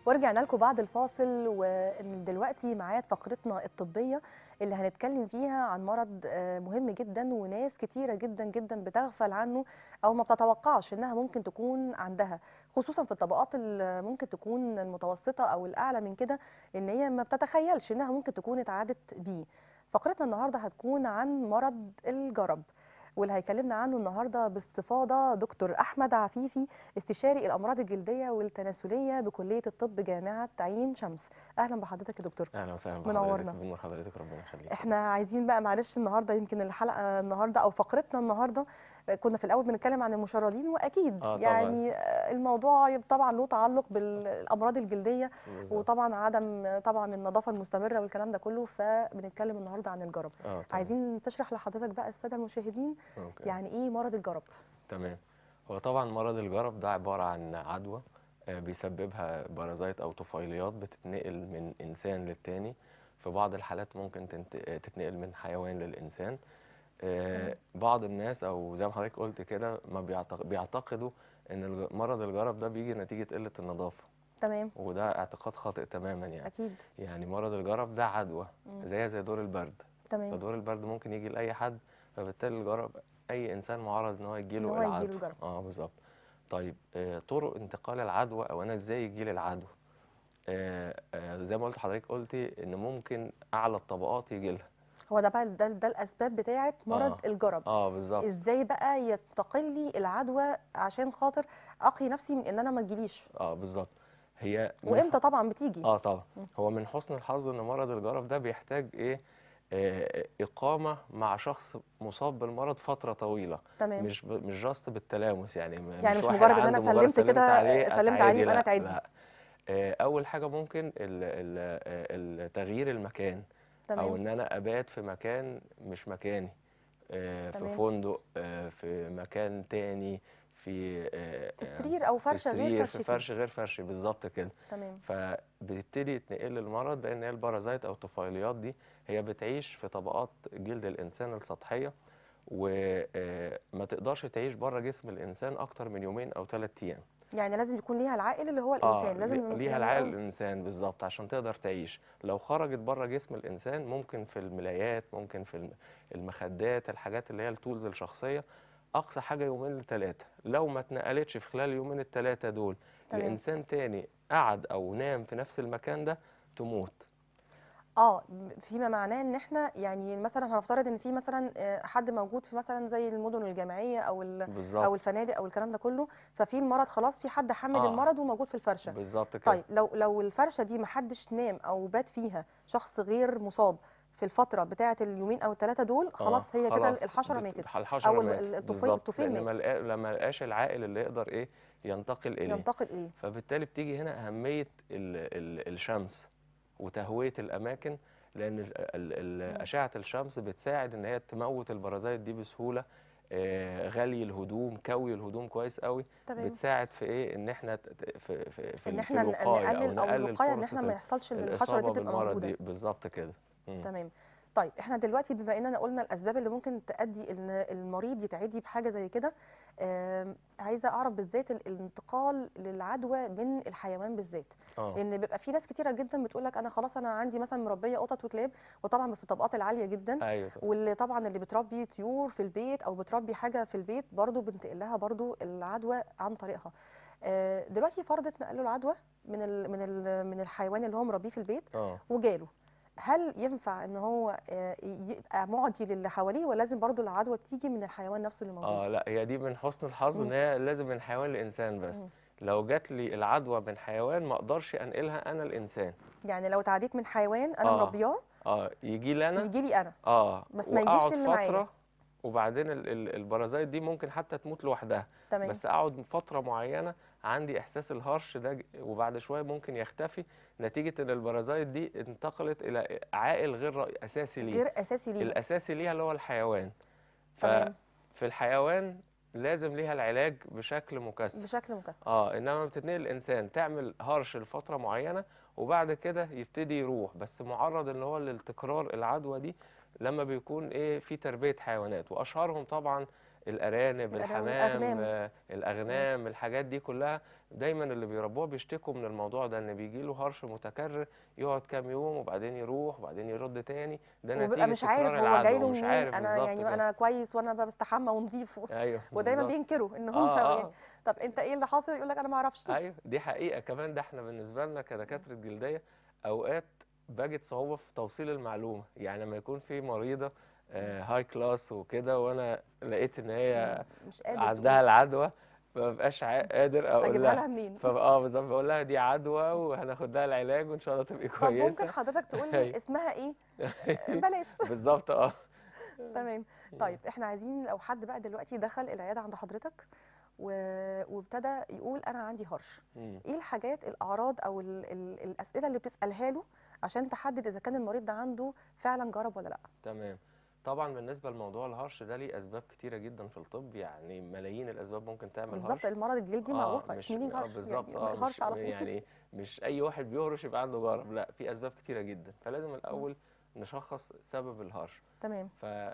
ورجعنا لكم بعد الفاصل ودلوقتي معايا فقرتنا الطبيه اللي هنتكلم فيها عن مرض آه، مهم جدا وناس كتيره جدا جدا بتغفل عنه او ما بتتوقعش انها ممكن تكون عندها خصوصا في الطبقات اللي ممكن تكون المتوسطه او الاعلى من كده ان هي ما بتتخيلش انها ممكن تكون اتعادت بيه فقرتنا النهارده هتكون عن مرض الجرب واللي هيكلمنا عنه النهارده باستفاضه دكتور احمد عفيفي استشاري الامراض الجلديه والتناسليه بكليه الطب جامعه عين شمس اهلا بحضرتك يا دكتور اهلا وسهلا منورنا. بحضرتك بنور حضرتك ربنا يخليك احنا عايزين بقى معلش النهارده يمكن الحلقه النهارده او فقرتنا النهارده كنا في الاول بنتكلم عن المشردين واكيد آه طبعاً. يعني آه، الموضوع طبعا له تعلق بالامراض الجلديه بالظبط. وطبعا عدم طبعا النظافه المستمره والكلام ده كله فبنتكلم النهارده عن الجرب اه طبعاً. عايزين تشرح لحضرتك بقى الساده المشاهدين أوكي. يعني ايه مرض الجرب تمام هو طبعا مرض الجرب ده عباره عن عدوى آه، بيسببها بارازيت او طفيليات بتتنقل من انسان للتاني في بعض الحالات ممكن تنت- آه، تتنقل من حيوان للانسان آه، تمام. بعض الناس او زي ما حضرتك قلت كده ما بيعتق- بيعتقدوا ان الج- مرض الجرب ده بيجي نتيجه قله النظافه تمام وده اعتقاد خاطئ تماما يعني اكيد يعني مرض الجرب ده عدوى مم. زيها زي دور البرد تمام فدور البرد ممكن يجي لاي حد فبالتالي الجرب اي انسان معرض ان هو إن يجيله هو يجيله العدوى الجرب. اه بالظبط طيب آه طرق انتقال العدوى او انا ازاي يجيلي العدوى آه آه زي ما قلت حضرتك قلتي ان ممكن اعلى الطبقات يجي لها هو ده بقى ده, ده الاسباب بتاعه مرض آه. الجرب اه بالظبط ازاي بقى ينتقل لي العدوى عشان خاطر اقي نفسي من ان انا ما تجيليش اه بالظبط هي من وامتى طبعا بتيجي اه طبعا مم. هو من حسن الحظ ان مرض الجرب ده بيحتاج ايه آه اقامه مع شخص مصاب بالمرض فتره طويله تمام مش ب... مش جاست بالتلامس يعني م- يعني مش واحد مجرد إن أنا عنده مجرد سلمت كده، عليه سلمت أتعادي، عليه يبقى أنا لا، أتعادي. لا آه، اول حاجه ممكن ال... ال... آه، التغيير المكان او تمام ان انا ابات في مكان مش مكاني آه، في تمام. فندق آه، في مكان تاني في آه، في آه، سرير او في فرشه غير سرير فرشتي في فرش غير فرش بالظبط كده تمام فبتبتدي يتنقل المرض لان هي البارازيت او الطفيليات دي هي بتعيش في طبقات جلد الانسان السطحيه وما تقدرش تعيش بره جسم الانسان اكتر من يومين او ثلاث ايام يعني لازم يكون ليها العائل اللي هو الانسان لازم لي- ليها يعني العقل أقول- الانسان بالظبط عشان تقدر تعيش لو خرجت بره جسم الانسان ممكن في الملايات ممكن في الم- المخدات الحاجات اللي هي التولز الشخصيه اقصى حاجه يومين لثلاثه لو ما اتنقلتش في خلال اليومين الثلاثه دول تمام. لانسان تاني قعد او نام في نفس المكان ده تموت اه فيما معناه ان احنا يعني مثلا هنفترض ان في مثلا آه، حد موجود في مثلا زي المدن الجامعيه او ال- او بالظبط الفنادق او الكلام ده كله ففي المرض خلاص في حد حمل آه. المرض وموجود في الفرشه بالظبط كده طيب لو لو الفرشه دي محدش نام او بات فيها شخص غير مصاب في الفتره بتاعه اليومين او الثلاثه دول خلاص هي كده خلاص الحشره بت- ماتت الحشره أو ال- ماتت ال- الطفيل- بالظبط الطفيل لان ما مات. لقى- لما لقاش العائل اللي يقدر ايه ينتقل اليه ينتقل اليه فبالتالي بتيجي هنا أهمية ال ال الشمس وتهوية الأماكن لأن ال ال ال أشعة الشمس بتساعد إن هي تموت البرازيت دي بسهولة آه، غلي الهدوم كوي الهدوم كويس قوي تمام بتساعد في إيه إن إحنا ت- ت- في في في, ان ال- احنا في ن- الوقاية نقلل او نقلل الوقايه ان فرصة احنا ما ال- يحصلش ان الحشره الإصابة دي تبقى بالمرض موجوده دي بالظبط كده مم. تمام طيب احنا دلوقتي بما اننا قلنا الاسباب اللي ممكن تؤدي ان المريض يتعدي بحاجه زي كده آم، عايزه اعرف بالذات ال- الانتقال للعدوى من الحيوان بالذات اه لان بيبقى في ناس كتيره جدا بتقول لك انا خلاص انا عندي مثلا مربيه قطط وكلاب وطبعا في الطبقات العاليه جدا ايوه طبعا. واللي طبعا اللي بتربي طيور في البيت او بتربي حاجه في البيت برضو بنتقل لها برضو العدوى عن طريقها آه، دلوقتي فرضت نقله العدوى من ال من ال من الحيوان اللي هو مربيه في البيت اه وجاله هل ينفع ان هو آه، يبقى معدي للي حواليه ولا لازم برضو العدوى تيجي من الحيوان نفسه اللي موجود اه لا هي دي من حسن الحظ ان مم. هي لازم من حيوان لانسان بس مم. لو جات لي العدوى من حيوان ما اقدرش انقلها انا الانسان يعني لو تعديت من حيوان انا آه. مربياه اه يجي لي انا يجي لي انا اه بس ما يجيش وأقعد للي معايا. فتره وبعدين ال- ال- البرازيت دي ممكن حتى تموت لوحدها تمام بس اقعد فتره معينه عندي احساس الهرش ده ج- وبعد شويه ممكن يختفي نتيجه ان البرازيت دي انتقلت الى عائل غير رئي- اساسي ليه غير اساسي ليه الاساسي ليها اللي هو الحيوان تمام ففي الحيوان لازم ليها العلاج بشكل مكثف بشكل مكثف اه انما بتتنقل الانسان تعمل هرش لفتره معينه وبعد كده يبتدي يروح بس معرض ان هو للتكرار العدوى دي لما بيكون ايه في تربيه حيوانات واشهرهم طبعا الارانب الأرانب، الحمام الأغنام. آه، الاغنام الحاجات دي كلها دايما اللي بيربوها بيشتكوا من الموضوع ده ان بيجي له هرش متكرر يقعد كام يوم وبعدين يروح وبعدين يرد تاني ده وبيبقى نتيجه مش عارف تكرار هو جاي العدوى له مش منين عارف انا بالظبط يعني كده. انا كويس وانا بستحمى ونضيف و- ايوه ودايما بالظبط. بينكروا ان هم اه يعني اه طب انت ايه اللي حاصل يقول لك انا ما اعرفش ايوه دي حقيقه كمان ده احنا بالنسبه لنا كدكاتره جلديه اوقات بجد صعوبه في توصيل المعلومه يعني لما يكون في مريضه هاي كلاس وكده وانا لقيت ان هي مش قادر عندها العدوى ما ببقاش عا- قادر اقول اجيبها لها لها منين فاه بالظبط بقول لها دي عدوى وهناخد لها العلاج وان شاء الله تبقي طب ممكن كويسه حضرتك تقول لي أيوة. اسمها ايه بلاش بالظبط اه تمام طيب احنا عايزين لو حد بقى دلوقتي دخل العياده عند حضرتك و... وابتدى يقول انا عندي هرش مم. ايه الحاجات الاعراض او ال... ال... الاسئله اللي بتسالها له عشان تحدد اذا كان المريض ده عنده فعلا جرب ولا لا تمام طبعا بالنسبه لموضوع الهرش ده ليه اسباب كتيره جدا في الطب يعني ملايين الاسباب ممكن تعمل بالظبط هرش المرض الجلدي اه معروفه مش مينينج اه هرش بالظبط يعني اه هرش مش على طول يعني مش اي واحد بيهرش يبقى عنده جرب لا في اسباب كتيره جدا فلازم الاول نشخص سبب الهرش تمام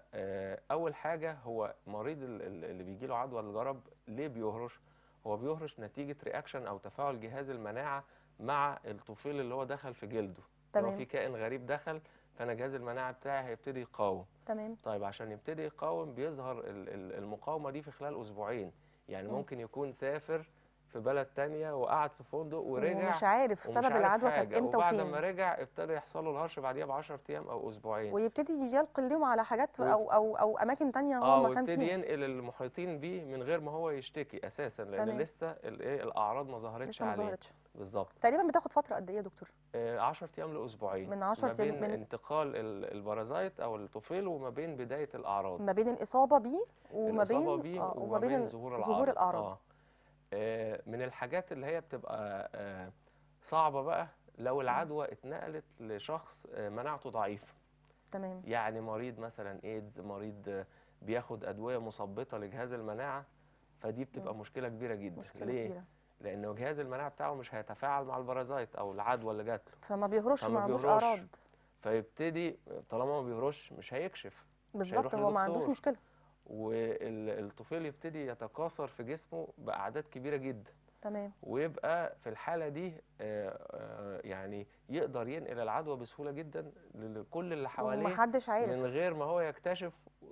فاول حاجه هو مريض ال- ال- اللي بيجي له عدوى الجرب ليه بيهرش هو بيهرش نتيجه رياكشن او تفاعل جهاز المناعه مع الطفيل اللي هو دخل في جلده هو تمام في كائن غريب دخل فانا جهاز المناعه بتاعي هيبتدي يقاوم تمام طيب عشان يبتدي يقاوم بيظهر ال- ال- المقاومة دي في خلال أسبوعين يعني مم. ممكن يكون سافر في بلد تانية وقعد في فندق ورجع ومش عارف ومش سبب عارف العدوى كانت حاجة امتى وبعد وفين ما رجع ابتدى يحصل له الهرش بعديها ب 10 أيام أو أسبوعين ويبتدي يلقي لهم على حاجات ويب- او او او اماكن تانية اه هو ما كان ويبتدي فيها ينقل المحيطين بيه من غير ما هو يشتكي أساسا لأن تمام. لسه الايه الأعراض ما ظهرتش لسه ما عليه ظهرتش بالظبط تقريبا بتاخد فتره قد ايه يا دكتور 10 أيام لأسبوعين من 10 ما أيام بين من- انتقال ال- البرازيت أو الطفيل وما بين بداية الأعراض ما بين الاصابه بيه وما الإصابة بين بيه آه، وما بين ال- ظهور الأعراض ظهور الاعراض آه. آه، من الحاجات اللي هي بتبقى آه، صعبة بقى لو العدوى اتنقلت لشخص آه، مناعته ضعيفة تمام يعني مريض مثلا ايدز مريض آه، بياخد أدوية مثبطة لجهاز المناعة فدي بتبقى مشكلة كبيرة جدا مشكله ليه؟ كبيره لأنه جهاز المناعة بتاعه مش هيتفاعل مع البرازيت أو العدوى اللي جات له فما بيهرش فما ما عندوش بيهرش. اعراض فيبتدي طالما ما بيهرش مش هيكشف بالظبط هيروح هو ما عندوش لدكتور. مشكله والطفيل يبتدي يتكاثر في جسمه بأعداد كبيرة جدا تمام ويبقى في الحالة دي آه، آه، يعني يقدر ينقل العدوى بسهولة جدا لكل اللي حواليه ومحدش عارف من غير ما هو يكتشف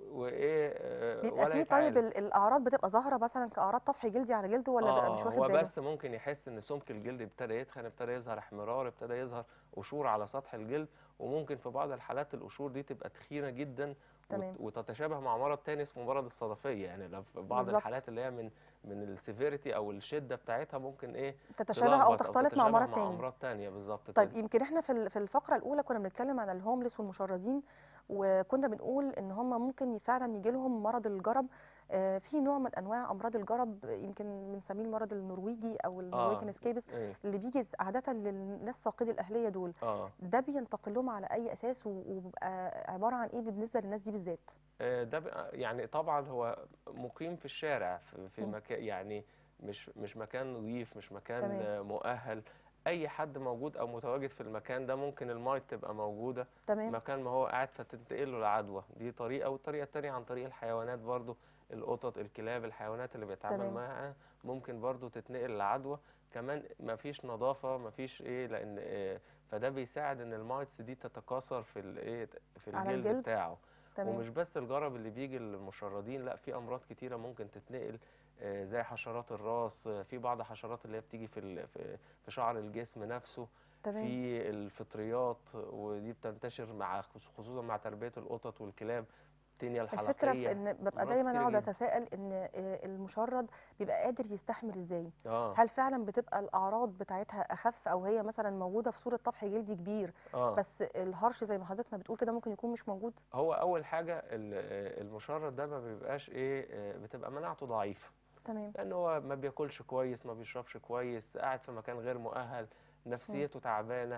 وايه آه، بيبقى ولا فيه طيب يتعالج ال- الاعراض بتبقى ظاهره مثلا كاعراض طفح جلدي على جلده ولا بيبقى مش اه واخد هو باله بس ممكن يحس ان سمك الجلد ابتدى يتخن ابتدى يظهر احمرار ابتدى يظهر قشور على سطح الجلد وممكن في بعض الحالات القشور دي تبقى تخينة جدا وت- تمام. وتتشابه مع مرض تاني اسمه مرض الصدفية يعني لو في بعض بالظبط. الحالات اللي هي من من السيفيريتي او الشدة بتاعتها ممكن ايه تتشابه او تلخبط تختلط مع تتشابه مرض مع تاني امراض تانية بالظبط طيب كده يمكن احنا في ال- في الفقره الاولى كنا بنتكلم عن الهوملس والمشردين وكنا بنقول ان هم ممكن فعلا يجي لهم مرض الجرب آه، في نوع من انواع امراض الجرب يمكن بنسميه المرض النرويجي او النرويجن سكيبس ايه اللي بيجي عاده للناس فاقدي الاهليه دول اه ده بينتقل لهم على اي اساس و- وبيبقى عباره عن ايه بالنسبه للناس دي بالذات آه، ده بقى- يعني طبعا هو مقيم في الشارع في, في مم. مكان يعني مش مش مكان نظيف مش مكان تمام. آه، مؤهل اي حد موجود او متواجد في المكان ده ممكن المايت تبقى موجوده تمام مكان ما هو قاعد فتنتقل له العدوى دي طريقه والطريقه التانية عن طريق الحيوانات برضو القطط الكلاب الحيوانات اللي بيتعامل تمام. معاها ممكن برضو تتنقل العدوى كمان مفيش نظافه مفيش ايه لان آه، فده بيساعد ان المايتس دي تتكاثر في الايه في على الجلد الجلد. بتاعه تمام ومش بس الجرب اللي بيجي للمشردين لا في امراض كتيره ممكن تتنقل آه، زي حشرات الراس آه، في بعض حشرات اللي هي بتيجي في ال- في في شعر الجسم نفسه تمام في الفطريات ودي بتنتشر مع خصوصا مع تربيه القطط والكلاب التينيا الفكره الحلقيه في ان ببقى أمراض دايما كتيرة اقعد جدا. اتساءل ان آه، المشرد بيبقى قادر يستحمل ازاي اه هل فعلا بتبقى الاعراض بتاعتها اخف او هي مثلا موجوده في صوره طفح جلدي كبير اه بس الهرش زي ما حضرتك ما بتقول كده ممكن يكون مش موجود هو اول حاجه ال- آه، المشرد ده ما بيبقاش ايه آه، بتبقى مناعته ضعيفه تمام لان هو ما بياكلش كويس ما بيشربش كويس قاعد في مكان غير مؤهل نفسيته تعبانه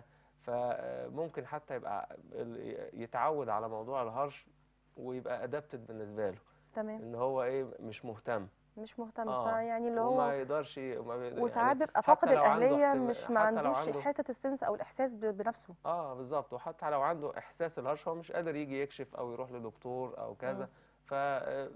فممكن حتى يبقى ال- يتعود على موضوع الهرش ويبقى ادابتد بالنسبه له تمام ان هو ايه مش مهتم مش مهتم آه، فيعني اللي وما هو يقدرش وما بي- وساعات يعني بيبقى حتى فاقد لو عنده الاهليه احتما- مش ما حتى لو عندوش عنده- حته السنس او الاحساس ب- بنفسه اه بالظبط وحتى لو عنده احساس الهرش هو مش قادر يجي يكشف او يروح لدكتور او كذا ف آه،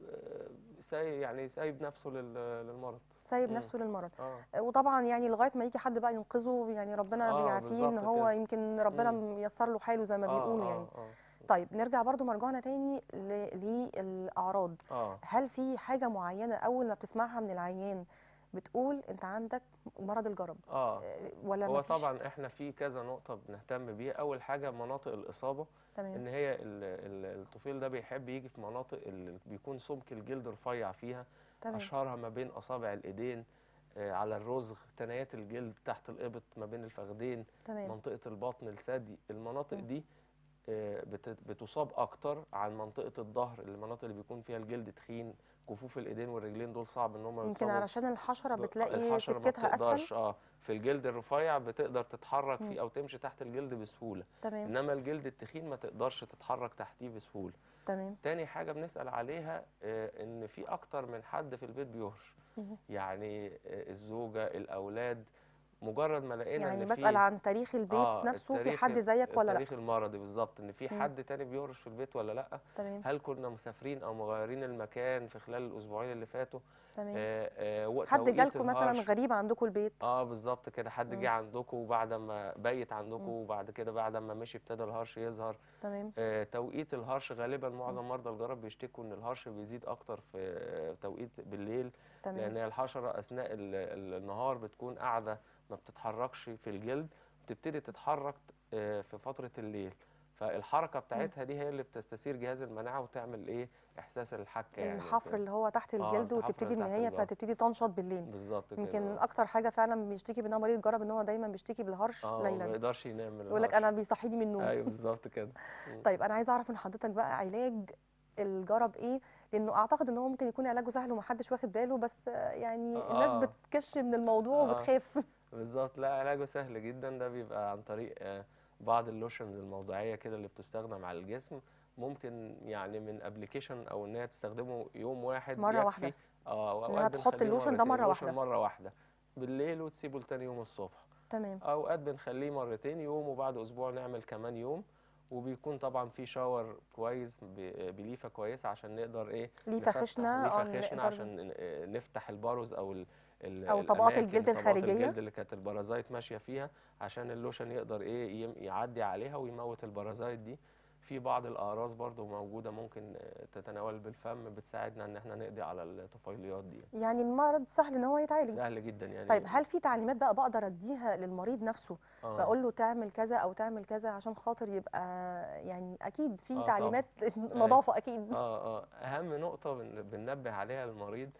سايب يعني سايب نفسه لل- للمرض سايب مم. نفسه للمرض اه وطبعا يعني لغايه ما يجي حد بقى ينقذه يعني ربنا آه، بيعافيه ان بالظبط هو كده. يمكن ربنا مم. ميسر له حاله زي ما اه بيقولوا اه يعني اه طيب نرجع برضو مرجعنا تاني ل- للاعراض اه هل في حاجه معينه اول ما بتسمعها من العيان بتقول انت عندك مرض الجرب اه آه، ولا هو مفيش؟ طبعا احنا في كذا نقطة بنهتم بيها أول حاجة مناطق الإصابة تمام إن هي ال- ال- الطفيل ده بيحب يجي في مناطق اللي بيكون سمك الجلد رفيع فيها تمام أشهرها ما بين أصابع الإيدين آه، على الرزغ ثنايات الجلد تحت الإبط ما بين الفخذين تمام منطقة البطن الثدي المناطق مم. دي آه، بت- بتصاب أكتر عن منطقة الظهر المناطق اللي بيكون فيها الجلد تخين كفوف الإيدين والرجلين دول صعب إن هم يمكن يتصابوا علشان الحشره ب- بتلاقي الحشرة ما سكتها بتقدرش اسفل اه في الجلد الرفيع بتقدر تتحرك مم. فيه او تمشي تحت الجلد بسهولة تمام انما الجلد التخين ما تقدرش تتحرك تحتيه بسهولة تمام تاني حاجة بنسأل عليها آه، ان في اكتر من حد في البيت بيهرش مهم. يعني آه، الزوجة الاولاد مجرد ما لقينا يعني ان بسال في عن تاريخ البيت آه نفسه في التاريخ حد ال- زيك ولا لا التاريخ المرضي بالظبط ان في مم. حد تاني بيهرش في البيت ولا لا تمام هل كنا مسافرين او مغيرين المكان في خلال الاسبوعين اللي فاتوا تمام آه، آه، و- حد توقيت جالكم مثلا الهرش. غريب عندكم البيت اه بالظبط كده حد مم. جه عندكم وبعد ما بيت عندكم مم. وبعد كده بعد ما مشي ابتدى الهرش يظهر تمام آه توقيت الهرش غالبا معظم مرضى الجرب بيشتكوا ان الهرش بيزيد اكتر في آه، توقيت بالليل لان تمام هي الحشره اثناء ال- ال- النهار بتكون قاعده ما بتتحركش في الجلد بتبتدي تتحرك آه، في فتره الليل فالحركه بتاعتها دي هي اللي بتستثير جهاز المناعه وتعمل ايه احساس الحكه يعني الحفر وكده. اللي هو تحت آه، الجلد الحفر وتبتدي ان اللي تحت هي الجلد. فتبتدي تنشط بالليل بالظبط كده يمكن آه. اكتر حاجه فعلا بيشتكي منها مريض الجرب ان هو دايما بيشتكي بالهرش اه ما ليلا يقدرش ينام من يقول لك الهرش. انا بيصحيني من النوم ايوه بالظبط كده مم. طيب انا عايزه اعرف من حضرتك بقى علاج الجرب ايه لانه اعتقد ان هو ممكن يكون علاجه سهل ومحدش واخد باله بس آه، يعني الناس آه. بتكش من الموضوع آه. وبتخاف بالظبط لا علاجه سهل جدا ده بيبقى عن طريق آه، بعض اللوشنز الموضعيه كده اللي بتستخدم على الجسم ممكن يعني من ابلكيشن او ان هي تستخدمه يوم واحد مرة يكفي واحدة. اه إنها واوقات تحط بنخليه اللوشن ده مرتين. مرة اللوشن واحدة. مره واحده بالليل وتسيبه لتاني يوم الصبح تمام اوقات بنخليه مرتين يوم وبعد اسبوع نعمل كمان يوم وبيكون طبعا في شاور كويس ب- بليفه كويسه عشان نقدر ايه ليفه نفتح خشنه اه ليفه خشنه نقدر- عشان ن- نفتح الباروز او ال ال أو طبقات الأماكن- الجلد طبقات الخارجية. الجلد اللي كانت البرازيت ماشيه فيها عشان اللوشن يقدر ايه يم- يعدي عليها ويموت البرازيت دي في بعض الاقراص برضو موجوده ممكن آه، تتناول بالفم بتساعدنا ان احنا نقضي على الطفيليات دي يعني المرض سهل ان هو يتعالج سهل جدا يعني طيب هل في تعليمات بقى بقدر اديها للمريض نفسه آه. بقول له تعمل كذا او تعمل كذا عشان خاطر يبقى يعني اكيد في آه، تعليمات نظافه اكيد اه اه اهم نقطه بن- بننبه عليها للمريض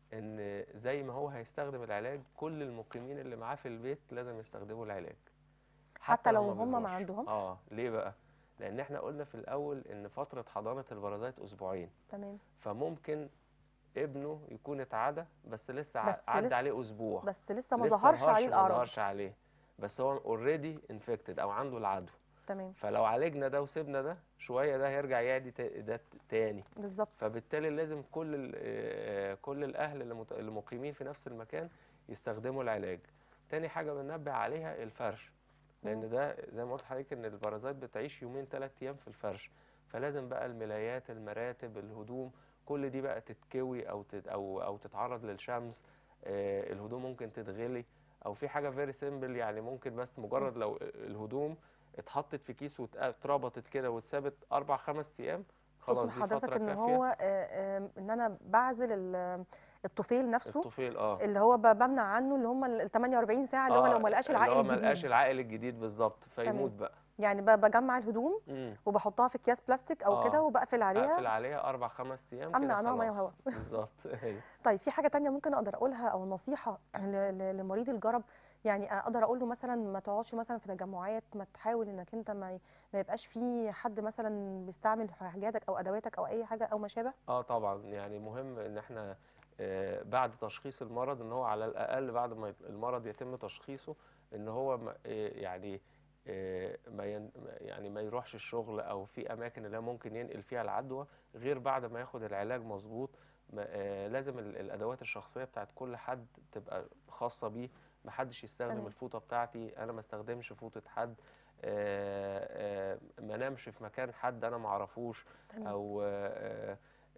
ان زي ما هو هيستخدم العلاج كل المقيمين اللي معاه في البيت لازم يستخدموا العلاج حتى لو ما هم ما بيهرش. عندهمش؟ اه ليه بقى لان احنا قلنا في الاول ان فتره حضانه البرازيت اسبوعين تمام فممكن ابنه يكون اتعدى بس لسه ع- بس عدى لسه- عليه اسبوع بس لسه ما لسه ظهرش الهرش عليه ما الاعراض ظهرش عليه بس هو اوريدي انفكتد او عنده العدوى تمام فلو عالجنا ده وسيبنا ده شويه ده هيرجع يعدي تا- ده تاني بالظبط فبالتالي لازم كل ال- آه، كل الاهل اللي مت- اللي مقيمين في نفس المكان يستخدموا العلاج تاني حاجه بننبه عليها الفرش مم. لان ده زي ما قلت لحضرتك ان البرازيت بتعيش يومين ثلاث ايام في الفرش فلازم بقى الملايات المراتب الهدوم كل دي بقى تتكوي او تت او او تتعرض للشمس آه، الهدوم ممكن تتغلي او في حاجه فيري سيمبل يعني ممكن بس مجرد لو الهدوم اتحطت في كيس واتربطت كده واتسابت اربع خمس ايام خلاص تقصد دي حضرتك فتره ان كافيه هو آه، آه، ان انا بعزل ال- الطفيل نفسه الطفيل اه اللي هو ب- بمنع عنه اللي هم ال 48 ساعه اللي هو لو ما لقاش اللي العائل هو ما لقاش الجديد العائل الجديد بالظبط فيموت بقى يعني ب- بجمع الهدوم امم وبحطها في اكياس بلاستيك او آه. كده وبقفل عليها اقفل عليها اربع خمس ايام أمنع كده عنها مية خلاص. وهواء. بالظبط أيوة. طيب في حاجه تانية ممكن اقدر اقولها او نصيحه ل- ل- لمريض الجرب يعني اقدر اقول له مثلا ما تقعدش مثلا في تجمعات ما تحاول انك انت ما ي- ما يبقاش في حد مثلا بيستعمل حاجاتك او ادواتك او اي حاجه او ما شابه اه طبعا يعني مهم ان احنا آه، بعد تشخيص المرض ان هو على الاقل بعد ما يت- المرض يتم تشخيصه ان هو ما- آه، يعني آه، ما ين- يعني ما يروحش الشغل او في اماكن اللي هو ممكن ينقل فيها العدوى غير بعد ما ياخد العلاج مظبوط ما- آه، لازم ال- الادوات الشخصيه بتاعت كل حد تبقى خاصه بيه ما حدش يستخدم تمام. الفوطه بتاعتي انا ما استخدمش فوطه حد آه، آه، ما نامش في مكان حد انا ما اعرفوش تمام او آه،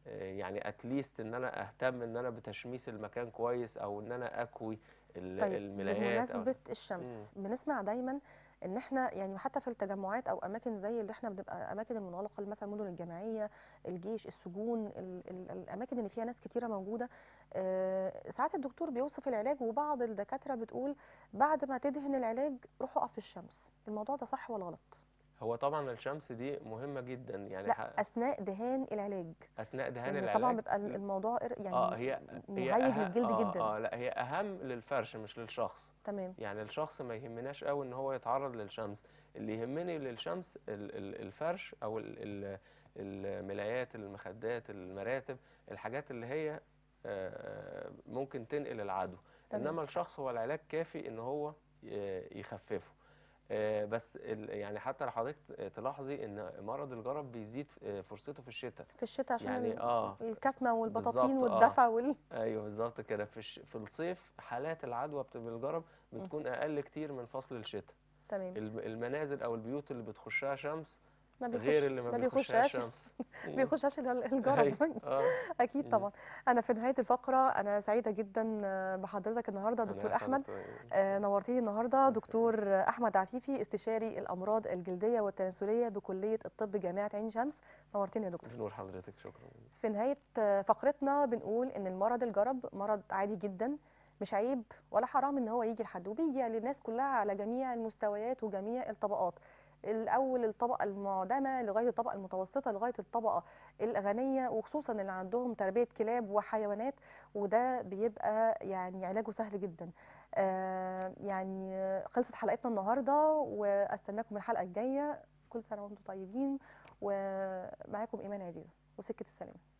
آه، يعني اتليست ان انا اهتم ان انا بتشميس المكان كويس او ان انا اكوي ال- طيب الملايات او بمناسبة الشمس بنسمع دايما ان احنا يعني حتى في التجمعات او اماكن زي اللي احنا بنبقى اماكن المنغلقه اللي مثلا المدن الجامعيه الجيش السجون ال ال الاماكن اللي فيها ناس كتيره موجوده آه ساعات الدكتور بيوصف العلاج وبعض الدكاتره بتقول بعد ما تدهن العلاج روح اقف في الشمس الموضوع ده صح ولا غلط هو طبعا الشمس دي مهمة جدا يعني لا ح- اثناء دهان العلاج اثناء دهان لان العلاج طبعا بيبقى الموضوع إر- يعني اه هي هي مهيج أه- للجلد آه جدا اه لا هي اهم للفرش مش للشخص تمام يعني الشخص ما يهمناش قوي ان هو يتعرض للشمس اللي يهمني للشمس ال- ال- الفرش او ال- ال- الملايات المخدات المراتب الحاجات اللي هي آه، ممكن تنقل العدوى تمام. انما الشخص هو العلاج كافي ان هو ي- يخففه آه، بس ال- يعني حتى لو حضرتك تلاحظي ان مرض الجرب بيزيد آه، فرصته في الشتاء في الشتاء عشان يعني ال- اه الكتمه والبطاطين بالظبط، آه. والدفى وال ايوه بالظبط كده في الش- في الصيف حالات العدوى بتاع بالجرب بتكون اقل كتير من فصل الشتاء تمام الم- المنازل او البيوت اللي بتخشها شمس ما بيخش غير اللي ما, ما بيخشهاش بيخشهاش شمس مم. بيخشهاش ال- الجرب أيوة، اه اكيد مم. طبعا انا في نهايه الفقره انا سعيده جدا آه، بحضرتك النهارده أنا دكتور أسعد احمد دكتور. آه، نورتيني النهارده دكتور احمد عفيفي استشاري الامراض الجلديه والتناسليه بكليه الطب جامعه عين شمس نورتيني يا دكتور بنور حضرتك شكرا في نهايه آه، فقرتنا بنقول ان المرض الجرب مرض عادي جدا مش عيب ولا حرام ان هو يجي لحد وبيجي للناس كلها على جميع المستويات وجميع الطبقات الاول الطبقه المعدمه لغايه الطبقه المتوسطه لغايه الطبقه الغنيه وخصوصا اللي عندهم تربيه كلاب وحيوانات وده بيبقى يعني علاجه سهل جدا آه يعني آه، خلصت حلقتنا النهارده واستناكم الحلقه الجايه كل سنه وانتم طيبين ومعاكم ايمان عزيزه وسكه السلامه